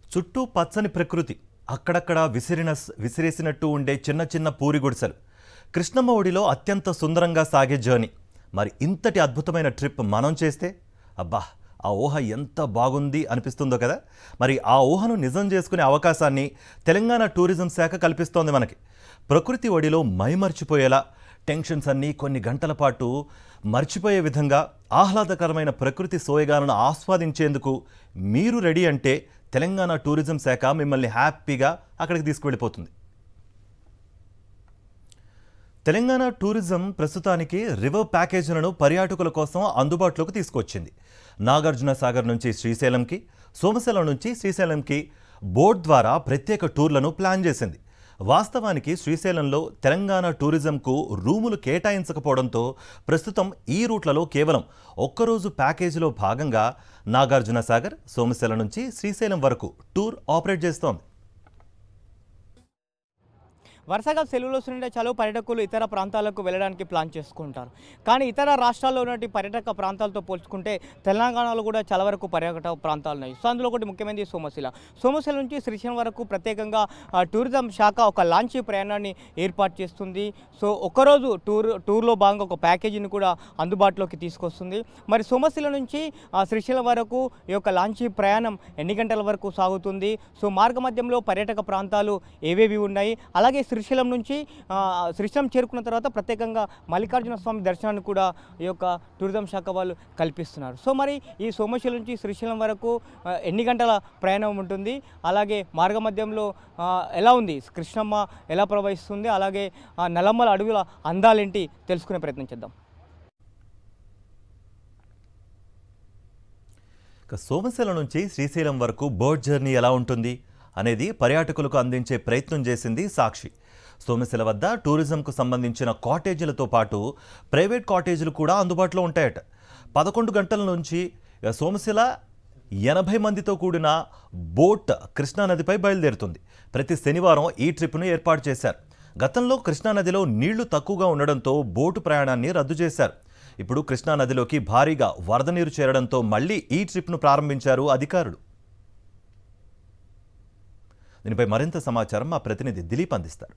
చుట్టూ పచ్చని ప్రకృతి అక్కడక్కడ విసిరిన విసిరేసినట్టు ఉండే చిన్న చిన్న పూరి గుడిసెలు కృష్ణమ్మ ఒడిలో అత్యంత సుందరంగా సాగే జర్నీ మరి ఇంతటి అద్భుతమైన ట్రిప్ మనం చేస్తే అబ్బా ఆ ఊహ ఎంత బాగుంది అనిపిస్తుందో కదా మరి ఆ ఊహను నిజం చేసుకునే అవకాశాన్ని తెలంగాణ టూరిజం శాఖ కల్పిస్తోంది మనకి ప్రకృతి ఒడిలో మైమర్చిపోయేలా టెన్షన్స్ అన్నీ కొన్ని గంటల పాటు మర్చిపోయే విధంగా ఆహ్లాదకరమైన ప్రకృతి సోయగాలను ఆస్వాదించేందుకు మీరు రెడీ అంటే తెలంగాణ టూరిజం శాఖ మిమ్మల్ని హ్యాపీగా అక్కడికి తీసుకువెళ్ళిపోతుంది తెలంగాణ టూరిజం ప్రస్తుతానికి రివర్ ప్యాకేజీలను పర్యాటకుల కోసం అందుబాటులోకి తీసుకొచ్చింది నాగార్జున సాగర్ నుంచి శ్రీశైలంకి సోమశిలం నుంచి శ్రీశైలంకి బోట్ ద్వారా ప్రత్యేక టూర్లను ప్లాన్ చేసింది వాస్తవానికి శ్రీశైలంలో తెలంగాణ టూరిజంకు రూములు కేటాయించకపోవడంతో ప్రస్తుతం ఈ రూట్లలో కేవలం ఒక్కరోజు ప్యాకేజీలో భాగంగా నాగార్జున సాగర్ సోమశిలం నుంచి శ్రీశైలం వరకు టూర్ ఆపరేట్ చేస్తోంది వరుసగా సెలవులు వస్తుంటే చలో పర్యాటకులు ఇతర ప్రాంతాలకు వెళ్ళడానికి ప్లాన్ చేసుకుంటారు కానీ ఇతర రాష్ట్రాల్లో ఉన్నటువంటి పర్యాటక ప్రాంతాలతో పోల్చుకుంటే తెలంగాణలో కూడా చాలా వరకు పర్యాటక ప్రాంతాలు ఉన్నాయి సో అందులో ఒకటి ముఖ్యమైనది సోమశిల సోమశిల నుంచి శ్రీశైలం వరకు ప్రత్యేకంగా ఆ, టూరిజం శాఖ ఒక లాంచీ ప్రయాణాన్ని ఏర్పాటు చేస్తుంది సో ఒకరోజు టూర్ టూర్లో భాగంగా ఒక ప్యాకేజీని కూడా అందుబాటులోకి తీసుకొస్తుంది మరి సోమశిల నుంచి ఆ, శ్రీశైలం వరకు ఈ యొక్క లాంచీ ప్రయాణం ఎన్ని గంటల వరకు సాగుతుంది సో మార్గ మధ్యంలో పర్యాటక ప్రాంతాలు ఏవేవి ఉన్నాయి అలాగే శ్రీశైలం నుంచి ఆ, శ్రీశైలం చేరుకున్న తర్వాత ప్రత్యేకంగా మల్లికార్జున స్వామి దర్శనాన్ని కూడా ఈ యొక్క టూరిజం శాఖ వాళ్ళు కల్పిస్తున్నారు సో మరి ఈ సోమశిల నుంచి శ్రీశైలం వరకు ఆ, ఎన్ని గంటల ప్రయాణం ఉంటుంది అలాగే మార్గ మధ్యంలో ఆ, ఎలా ఉంది కృష్ణమ్మ ఎలా ప్రవహిస్తుంది అలాగే ఆ, నల్లమ్మల అడవుల అందాలేంటి తెలుసుకునే ప్రయత్నం చేద్దాం ఇక సోమశిల నుంచి శ్రీశైలం వరకు బోట్ జర్నీ ఎలా ఉంటుంది అనేది పర్యాటకులకు అందించే ప్రయత్నం చేసింది సాక్షి సోమశిల వద్ద టూరిజంకు సంబంధించిన కాటేజీలతో పాటు ప్రైవేట్ కాటేజీలు కూడా అందుబాటులో ఉంటాయట పదకొండు గంటల నుంచి ఇక సోమశిల ఎనభై మందితో కూడిన బోట్ కృష్ణానదిపై బయలుదేరుతుంది ప్రతి శనివారం ఈ ట్రిప్ను ఏర్పాటు చేశారు గతంలో కృష్ణానదిలో నీళ్లు తక్కువగా ఉండడంతో బోటు ప్రయాణాన్ని రద్దు చేశారు ఇప్పుడు కృష్ణానదిలోకి భారీగా వరద నీరు చేరడంతో మళ్లీ ఈ ట్రిప్ను ప్రారంభించారు అధికారులు దీనిపై మరింత సమాచారం మా ప్రతినిధి దిలీప్ అందిస్తారు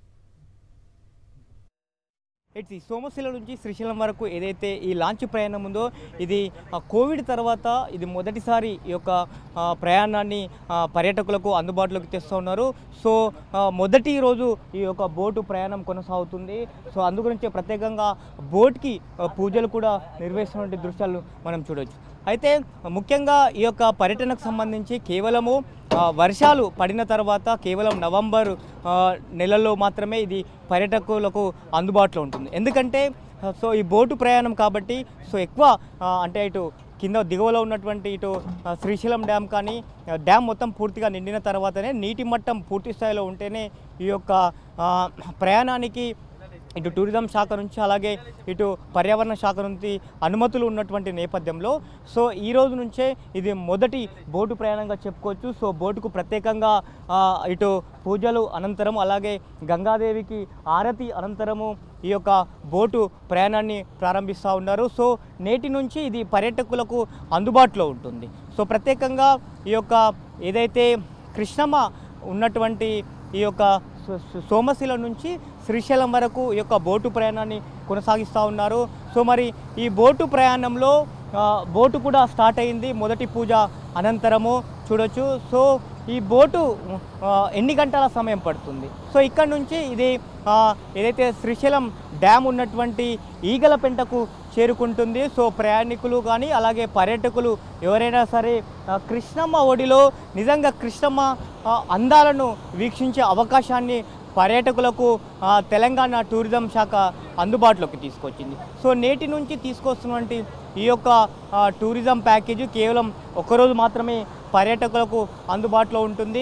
ఇట్స్ ఈ సోమశిల నుంచి శ్రీశైలం వరకు ఏదైతే ఈ లాంచ్ ప్రయాణం ఉందో ఇది ఆ, కోవిడ్ తర్వాత ఇది మొదటిసారి ఈ యొక్క ఆ, ప్రయాణాన్ని ఆ, పర్యాటకులకు అందుబాటులోకి తెస్తూ ఉన్నారు సో ఆ, మొదటి రోజు ఈ యొక్క బోటు ప్రయాణం కొనసాగుతుంది సో అందుగురించి ప్రత్యేకంగా బోట్కి ఆ, పూజలు కూడా నిర్వహిస్తున్నటువంటి దృశ్యాలు మనం చూడొచ్చు అయితే ముఖ్యంగా ఈ యొక్క పర్యటనకు సంబంధించి కేవలము ఆ, వర్షాలు పడిన తర్వాత కేవలం నవంబర్ ఆ, నెలల్లో మాత్రమే ఇది పర్యాటకులకు అందుబాటులో ఉంటుంది ఎందుకంటే ఆ, సో ఈ బోటు ప్రయాణం కాబట్టి సో ఎక్కువ ఆ, అంటే ఇటు కింద దిగువలో ఉన్నటువంటి ఇటు ఆ, శ్రీశైలం డ్యామ్ కానీ ఆ, డ్యామ్ మొత్తం పూర్తిగా నిండిన తర్వాతనే నీటి మట్టం పూర్తి స్థాయిలో ఉంటేనే ఈ యొక్క ఆ, ప్రయాణానికి ఇటు టూరిజం శాఖ నుంచి అలాగే ఇటు పర్యావరణ శాఖ నుంచి అనుమతులు ఉన్నటువంటి నేపథ్యంలో సో ఈ రోజు నుంచే ఇది మొదటి బోటు ప్రయాణంగా చెప్పుకోవచ్చు సో బోటుకు ప్రత్యేకంగా ఆ, ఇటు పూజలు అనంతరం అలాగే గంగాదేవికి ఆరతి అనంతరము ఈ యొక్క బోటు ప్రయాణాన్ని ప్రారంభిస్తూ ఉన్నారు సో నేటి నుంచి ఇది పర్యాటకులకు అందుబాటులో ఉంటుంది సో ప్రత్యేకంగా ఈ యొక్క ఏదైతే కృష్ణమ్మ ఉన్నటువంటి ఈ యొక్క సో- సో- సోమశిల నుంచి శ్రీశైలం వరకు ఈ యొక్క బోటు ప్రయాణాన్ని కొనసాగిస్తూ ఉన్నారు సో మరి ఈ బోటు ప్రయాణంలో ఆ, బోటు కూడా స్టార్ట్ అయింది మొదటి పూజ అనంతరము చూడొచ్చు సో ఈ బోటు ఆ, ఎన్ని గంటల సమయం పడుతుంది సో ఇక్కడ నుంచి ఇది ఆ, ఏదైతే శ్రీశైలం డ్యామ్ ఉన్నటువంటి ఈగలపెంటకు చేరుకుంటుంది సో ప్రయాణికులు కానీ అలాగే పర్యాటకులు ఎవరైనా సరే ఆ, కృష్ణమ్మ ఒడిలో నిజంగా కృష్ణమ్మ ఆ, అందాలను వీక్షించే అవకాశాన్ని పర్యాటకులకు ఆ, తెలంగాణ టూరిజం శాఖ అందుబాటులోకి తీసుకొచ్చింది సో నేటి నుంచి తీసుకొస్తున్నటువంటి ఈ యొక్క ఆ, టూరిజం ప్యాకేజీ కేవలం ఒకరోజు మాత్రమే పర్యాటకులకు అందుబాటులో ఉంటుంది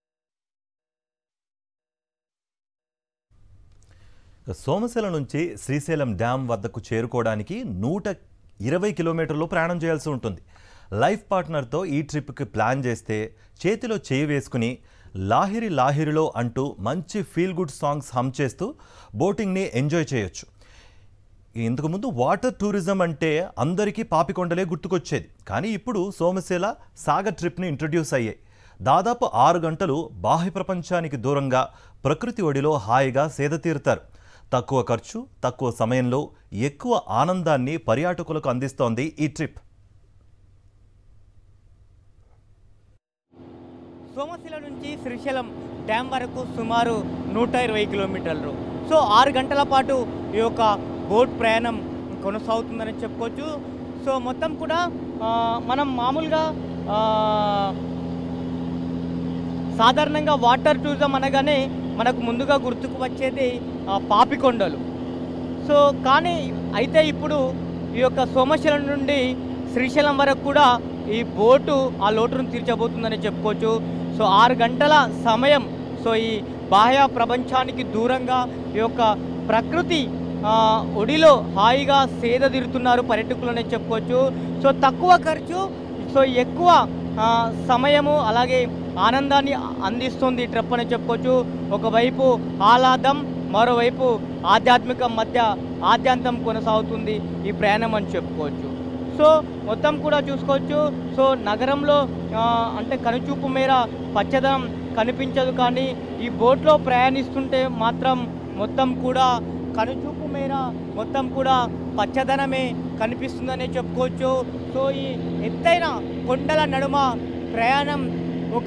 సోమశిల నుంచి శ్రీశైలం డ్యామ్ వద్దకు చేరుకోవడానికి నూట ఇరవై కిలోమీటర్లు ప్రయాణం చేయాల్సి ఉంటుంది లైఫ్ పార్ట్నర్తో ఈ ట్రిప్కి ప్లాన్ చేస్తే చేతిలో చేయి వేసుకుని లాహిరి లాహిరిలో అంటూ మంచి ఫీల్ గుడ్ సాంగ్స్ హమ్ చేస్తూ బోటింగ్ని ఎంజాయ్ చేయొచ్చు ఇంతకుముందు వాటర్ టూరిజం అంటే అందరికీ పాపికొండలే గుర్తుకొచ్చేది కానీ ఇప్పుడు సోమశిల సాగర్ ట్రిప్ని ఇంట్రడ్యూస్ అయ్యాయి దాదాపు ఆరు గంటలు బాహ్య ప్రపంచానికి దూరంగా ప్రకృతి ఒడిలో హాయిగా సేద తీరుతారు తక్కువ ఖర్చు తక్కువ సమయంలో ఎక్కువ ఆనందాన్ని పర్యాటకులకు అందిస్తోంది ఈ ట్రిప్ సోమశిల నుంచి శ్రీశైలం డ్యామ్ వరకు సుమారు నూట ఇరవై కిలోమీటర్లు సో ఆరు గంటల పాటు ఈ యొక్క బోట్ ప్రయాణం కొనసాగుతుందని చెప్పుకోవచ్చు సో మొత్తం కూడా ఆ, మనం మామూలుగా ఆ, సాధారణంగా వాటర్ టూరిజం అనగానే మనకు ముందుగా గుర్తుకు వచ్చేది ఆ, పాపికొండలు సో కానీ అయితే ఇప్పుడు ఈ యొక్క సోమశిలం నుండి శ్రీశైలం వరకు కూడా ఈ బోటు ఆ లోటును తీర్చబోతుందని చెప్పుకోవచ్చు సో ఆరు గంటల సమయం సో ఈ బాహ్య ప్రపంచానికి దూరంగా ఈ యొక్క ప్రకృతి ఆ, ఒడిలో హాయిగా సేద తీరుతున్నారు పర్యటకులనే చెప్పుకోవచ్చు సో తక్కువ ఖర్చు సో ఎక్కువ ఆ, సమయము అలాగే ఆనందాన్ని అందిస్తుంది ఈ ట్రిప్ అని చెప్పుకోవచ్చు ఒకవైపు ఆహ్లాదం మరోవైపు ఆధ్యాత్మిక మధ్య ఆద్యాంతం కొనసాగుతుంది ఈ ప్రయాణం అని చెప్పుకోవచ్చు సో మొత్తం కూడా చూసుకోవచ్చు సో నగరంలో ఆ, అంటే కనుచూపు మేర పచ్చదనం కనిపించదు కానీ ఈ బోట్లో ప్రయాణిస్తుంటే మాత్రం మొత్తం కూడా కనుచూపు మేర మొత్తం కూడా పచ్చదనమే కనిపిస్తుందనే చెప్పుకోవచ్చు సో ఈ ఎత్తైన కొండల నడుమ ప్రయాణం ఒక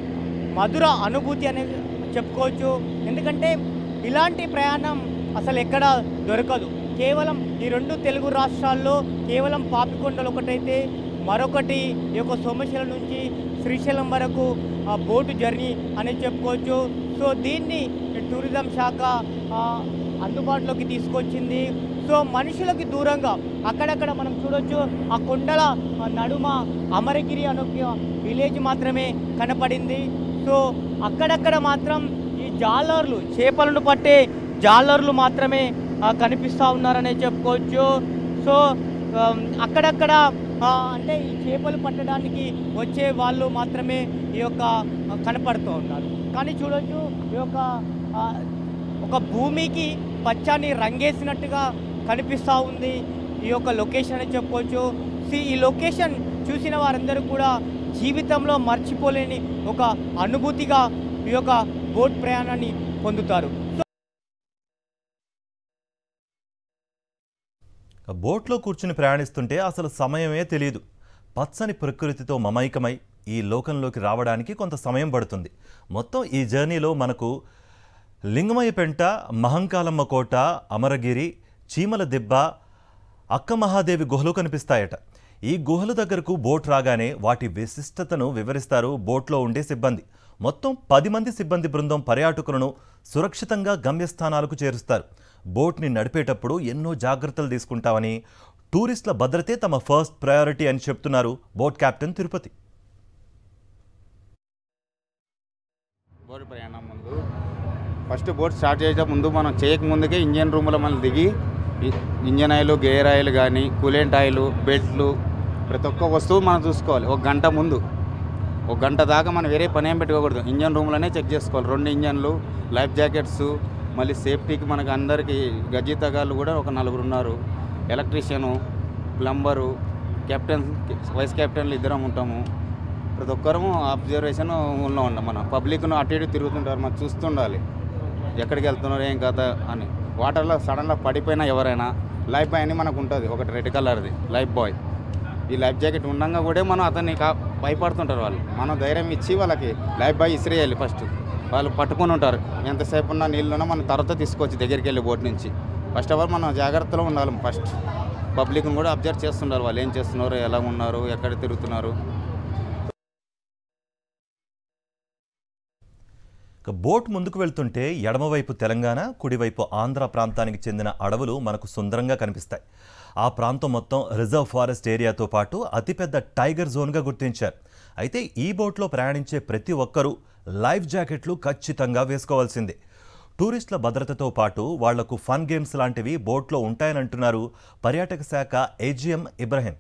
మధుర అనుభూతి అనేది చెప్పుకోవచ్చు ఎందుకంటే ఇలాంటి ప్రయాణం అసలు ఎక్కడ దొరకదు కేవలం ఈ రెండు తెలుగు రాష్ట్రాల్లో కేవలం పాపికొండలు ఒకటైతే మరొకటి ఈ యొక్క సోమశిల నుంచి శ్రీశైలం వరకు ఆ బోటు జర్నీ అనేది చెప్పుకోవచ్చు సో దీన్ని టూరిజం శాఖ ఆ, అందుబాటులోకి తీసుకొచ్చింది సో మనుషులకి దూరంగా అక్కడక్కడ మనం చూడొచ్చు ఆ కొండల ఆ నడుమ అమరగిరి అనే ఒక విలేజ్ మాత్రమే కనపడింది సో అక్కడక్కడ మాత్రం ఈ జాలర్లు చేపలను పట్టే జాలర్లు మాత్రమే ఆ, కనిపిస్తూ ఉన్నారనే చెప్పుకోవచ్చు సో ఆమ్, అక్కడక్కడ ఆ, అంటే ఈ చేపలు పట్టడానికి వచ్చే వాళ్ళు మాత్రమే ఈ యొక్క ఆ, కనపడుతూ ఉన్నారు కానీ చూడొచ్చు ఈ యొక్క ఆ, ఒక భూమికి పచ్చని రంగేసినట్టుగా కనిపిస్తూ ఉంది ఈ యొక్క లొకేషన్ అని చెప్పవచ్చు సి- ఈ లొకేషన్ చూసిన వారందరూ కూడా జీవితంలో మర్చిపోలేని ఒక అనుభూతిగా ఈ యొక్క బోట్ ప్రయాణాన్ని పొందుతారు బోట్లో కూర్చుని ప్రయాణిస్తుంటే అసలు సమయమే తెలియదు పచ్చని ప్రకృతితో మమైకమై ఈ లోకంలోకి రావడానికి కొంత సమయం పడుతుంది మొత్తం ఈ జర్నీలో మనకు లింగమయ్యపెంట మహంకాలమ్మ కోట అమరగిరి చీమల దెబ్బ అక్క మహాదేవి గుహలు కనిపిస్తాయట ఈ గుహల దగ్గరకు బోట్ రాగానే వాటి విశిష్టతను వివరిస్తారు బోట్లో ఉండే సిబ్బంది మొత్తం పది మంది సిబ్బంది బృందం పర్యాటకులను సురక్షితంగా గమ్యస్థానాలకు చేరుస్తారు బోట్ని నడిపేటప్పుడు ఎన్నో జాగ్రత్తలు తీసుకుంటామని టూరిస్టుల భద్రతే తమ ఫస్ట్ ప్రయారిటీ అని చెప్తున్నారు బోట్ కెప్టెన్ తిరుపతి బోట్ ప్రయాణం ముందు ఫస్ట్ బోట్ స్టార్ట్ చేసే ముందు మనం చేయక ముందుకే ఇంజన్ రూమ్లో మనం దిగి ఈ- ఇంజన్ ఆయిల్ గేర్ ఆయిల్ కానీ కూలెంట్ ఆయిల్ బెల్ట్లు ప్రతి ఒక్క వస్తువు మనం చూసుకోవాలి ఒక గంట ముందు ఒక గంట దాకా మనం వేరే పని ఏం పెట్టుకోకూడదు ఇంజన్ రూమ్లోనే చెక్ చేసుకోవాలి రెండు ఇంజన్లు లైఫ్ జాకెట్స్ మళ్ళీ సేఫ్టీకి మనకు అందరికీ గజ్జి తగాళ్ళు కూడా ఒక నలుగురు ఉన్నారు ఎలక్ట్రీషియను ప్లంబరు కెప్టెన్ వైస్ కెప్టెన్లు ఇద్దరం ఉంటాము ప్రతి ఒక్కరము అబ్జర్వేషన్ ఉన్న ఉన్నాం మనం పబ్లిక్ను అటు ఇటు తిరుగుతుంటారు మనం చూస్తుండాలి ఎక్కడికి వెళ్తున్నారు ఏం కథ అని వాటర్లో సడన్గా పడిపోయినా ఎవరైనా లైఫ్ బాయ్ అని మనకు ఉంటుంది ఒకటి రెడ్ కలర్ది లైఫ్ బాయ్ ఈ లైఫ్ జాకెట్ ఉండగా కూడా మనం అతన్ని కా భయపడుతుంటారు వాళ్ళు మనం ధైర్యం ఇచ్చి వాళ్ళకి లైఫ్ బాయ్ ఇసిరేయాలి ఫస్ట్ వాళ్ళు పట్టుకొని ఉంటారు ఎంతసేపు ఉన్న నీళ్ళున్నా మనం తర్వాత తీసుకోవచ్చు దగ్గరికి వెళ్ళి బోట్ నుంచి ఫస్ట్ ఆఫ్ ఆల్ మనం జాగ్రత్తలో ఉండాలి ఫస్ట్ పబ్లిక్ని కూడా అబ్జర్వ్ చేస్తుంటారు వాళ్ళు ఏం చేస్తున్నారు ఎలా ఉన్నారు ఎక్కడ తిరుగుతున్నారు ఇక బోట్ ముందుకు వెళ్తుంటే ఎడమవైపు తెలంగాణ కుడివైపు ఆంధ్ర ప్రాంతానికి చెందిన అడవులు మనకు సుందరంగా కనిపిస్తాయి ఆ ప్రాంతం మొత్తం రిజర్వ్ ఫారెస్ట్ ఏరియాతో పాటు అతిపెద్ద టైగర్ జోన్గా గుర్తించారు అయితే ఈ బోట్లో ప్రయాణించే ప్రతి ఒక్కరూ లైఫ్ జాకెట్లు ఖచ్చితంగా వేసుకోవాల్సిందే టూరిస్టుల భద్రతతో పాటు వాళ్లకు ఫన్ గేమ్స్ లాంటివి బోట్లో ఉంటాయని అంటున్నారు పర్యాటక శాఖ AGM Ibrahim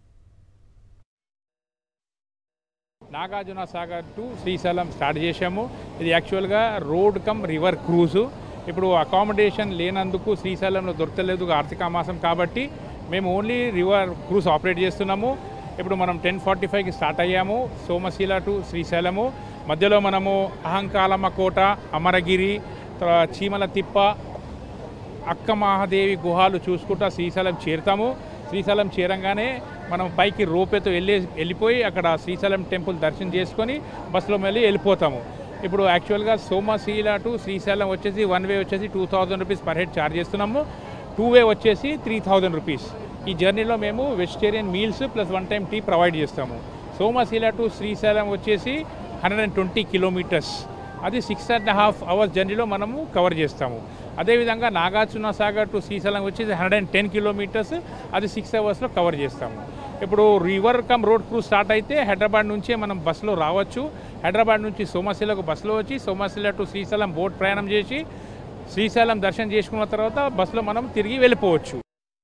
Nagarjuna Sagar to Srisailam start చేశాము ఇది యాక్చువల్గా రోడ్ కమ్ రివర్ క్రూజు ఇప్పుడు అకామిడేషన్ లేనందుకు శ్రీశైలంలో దొరకలేదు ఆర్థిక మాసం కాబట్టి మేము ఓన్లీ రివర్ క్రూజ్ ఆపరేట్ చేస్తున్నాము ఇప్పుడు మనం టెన్ ఫార్టీ ఫైవ్కి స్టార్ట్ అయ్యాము సోమశీల టు శ్రీశైలము మధ్యలో మనము అహంకాలమ్మ కోట అమరగిరి తర్వాత చీమల తిప్ప అక్క మహాదేవి గుహాలు చూసుకుంటా శ్రీశైలం చేరుతాము శ్రీశైలం చేరంగానే మనం పైకి రోపేతో వెళ్ళి వెళ్ళిపోయి అక్కడ శ్రీశైలం టెంపుల్ దర్శనం చేసుకొని బస్సులో మళ్ళీ వెళ్ళిపోతాము ఇప్పుడు యాక్చువల్గా సోమశీల టు శ్రీశైలం వచ్చేసి వన్ వే వచ్చేసి two thousand rupees per head charge చేస్తున్నాము టూ వే వచ్చేసి త్రీ థౌజండ్ రూపీస్ ఈ జర్నీలో మేము vegetarian meals plus one time tea provide చేస్తాము సోమశీల టు శ్రీశైలం వచ్చేసి హండ్రెడ్ అండ్ ట్వంటీ కిలోమీటర్స్ అది సిక్స్ అండ్ హాఫ్ అవర్స్ జర్నీలో మనము కవర్ చేస్తాము అదేవిధంగా నాగార్జున సాగర్ టు శ్రీశైలం వచ్చేసి హండ్రెడ్ అండ్ టెన్ కిలోమీటర్స్ అది సిక్స్ అవర్స్లో కవర్ చేస్తాము ఇప్పుడు river cum road cruise start అయితే హైదరాబాద్ నుంచే మనం బస్సులో రావచ్చు హైదరాబాద్ నుంచి సోమశిలకు బస్సులో వచ్చి సోమశిల టు శ్రీశైలం బోట్ ప్రయాణం చేసి శ్రీశైలం దర్శనం చేసుకున్న తర్వాత బస్సులో మనం తిరిగి వెళ్ళిపోవచ్చు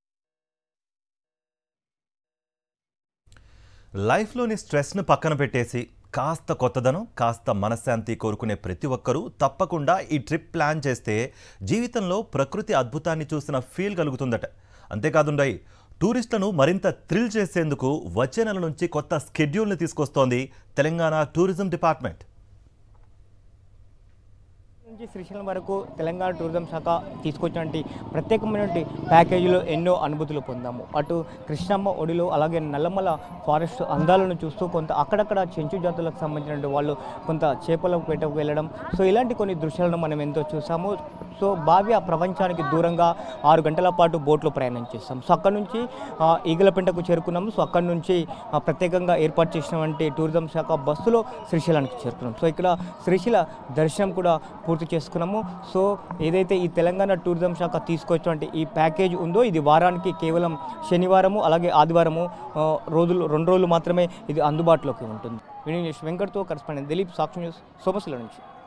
లైఫ్లోని స్ట్రెస్ను పక్కన పెట్టేసి కాస్త కొత్తదనం కాస్త మనశ్శాంతి కోరుకునే ప్రతి ఒక్కరూ తప్పకుండా ఈ ట్రిప్ ప్లాన్ చేస్తే జీవితంలో ప్రకృతి అద్భుతాన్ని చూసిన ఫీల్ కలుగుతుందట అంతేకాదుండయి టూరిస్టులను మరింత థ్రిల్ చేసేందుకు వచ్చే నెల నుంచి కొత్త స్కెడ్యూల్ని తీసుకొస్తోంది తెలంగాణ టూరిజం డిపార్ట్మెంట్ నుంచి శ్రీశైలం వరకు తెలంగాణ టూరిజం శాఖ తీసుకొచ్చినటువంటి ప్రత్యేకమైనటువంటి ప్యాకేజీలో ఎన్నో అనుభూతులు పొందాము అటు కృష్ణమ్మ ఒడిలో అలాగే నల్లమల ఫారెస్ట్ అందాలను చూస్తూ కొంత అక్కడక్కడ చెంచు జాతులకు సంబంధించినటువంటి వాళ్ళు కొంత చేపల వేటకు వెళ్ళడం సో ఇలాంటి కొన్ని దృశ్యాలను మనం ఎంతో చూసాము సో భావ్య ప్రపంచానికి దూరంగా ఆరు గంటల పాటు బోట్లో ప్రయాణం చేస్తాం సో అక్కడ నుంచి ఆ, ఈగలపెంటకు చేరుకున్నాము సో అక్కడ నుంచి ఆ, ప్రత్యేకంగా ఏర్పాటు చేసినటువంటి టూరిజం శాఖ బస్సులో శ్రీశైలానికి చేరుకున్నాం సో ఇక్కడ శ్రీశైల దర్శనం కూడా పూర్తి చేసుకున్నాము సో ఏదైతే ఈ తెలంగాణ టూరిజం శాఖ తీసుకొచ్చినటువంటి ఈ ప్యాకేజ్ ఉందో ఇది వారానికి కేవలం శనివారము అలాగే ఆదివారము ఆ, రోజులు రెండు రోజులు మాత్రమే ఇది అందుబాటులోకి ఉంటుంది వినియోగ వెంకట్తో కరస్పాండెంట్ దిలీప్ సాక్షి న్యూస్ సోమశిల నుంచి